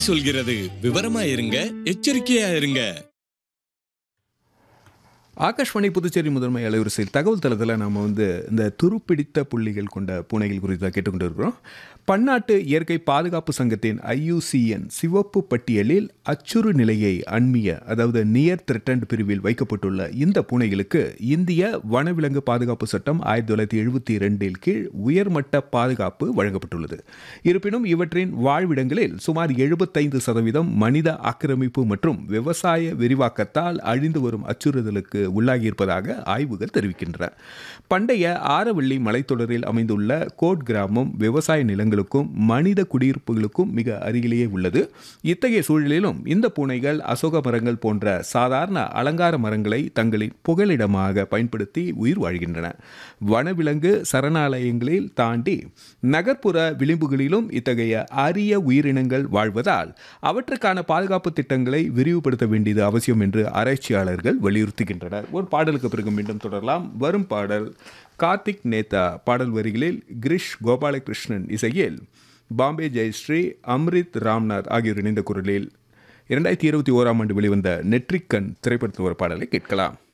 சொல்கிறது விவரமா இருங்க எச்சரிக்கையா இருங்க ஆகாஷ்வாணி புதுச்சேரி முதன்மை அலைவரிசையில் தகவல் தளத்தில் நாம் வந்து இந்த துருப்பிடித்த புள்ளிகள் கொண்ட பூனைகள் குறித்து தான் கேட்டுக்கொண்டு இருக்கிறோம் பன்னாட்டு இயற்கை பாதுகாப்பு சங்கத்தின் ஐயூசிஎன் சிவப்பு பட்டியலில் அச்சுறு நிலையை அண்மிய அதாவது நியர் த்ரெட்டன்ட் பிரிவில் வைக்கப்பட்டுள்ள இந்த பூனைகளுக்கு இந்திய வனவிலங்கு பாதுகாப்பு சட்டம் ஆயிரத்தி தொள்ளாயிரத்தி எழுபத்தி இரண்டில் கீழ் உயர்மட்ட பாதுகாப்பு வழங்கப்பட்டுள்ளது இருப்பினும் இவற்றின் வாழ்விடங்களில் சுமார் எழுபத்தைந்து சதவீதம் மனித ஆக்கிரமிப்பு மற்றும் விவசாய விரிவாக்கத்தால் அழிந்து வரும் அச்சுறுத்தலுக்கு உள்ளாகியிருப்பதாக ஆய்வுகள் தெரிவிக்கின்றன பண்டைய ஆரவள்ளி மலைத்தொடரில் அமைந்துள்ள கோட் கிராமம் விவசாய நிலங்களுக்கும் மனித குடியிருப்புகளுக்கும் மிக அருகிலேயே உள்ளது இத்தகைய சூழலிலும் இந்த பூனைகள் அசோக மரங்கள் போன்ற சாதாரண அலங்கார மரங்களை தங்களின் புகலிடமாக பயன்படுத்தி உயிர் வாழ்கின்றன வனவிலங்கு சரணாலயங்களில் தாண்டி நகர்ப்புற விளிம்புகளிலும் இத்தகைய அரிய உயிரினங்கள் வாழ்வதால் அவற்றுக்கான பாதுகாப்பு திட்டங்களை விரிவுபடுத்த வேண்டியது அவசியம் என்று ஆராய்ச்சியாளர்கள் வலியுறுத்துகின்றனர் ஒரு பாடலுக்கு பிறகு மீண்டும் தொடரலாம் வரும் பாடல் கார்த்திக் நேதா பாடல் வரிகளில் கிரிஷ் கோபாலகிருஷ்ணன் இசையில் பாம்பே ஜெயஸ்ரீ அம்ரித் ராம்நாத் ஆகியோர் இணைந்த குரலில் இரண்டாயிரத்தி இருபத்தி ஓராம் ஆண்டு வெளிவந்த நெற்றிக்கண் திரைப்படத்தில் ஒரு பாடலை கேட்கலாம்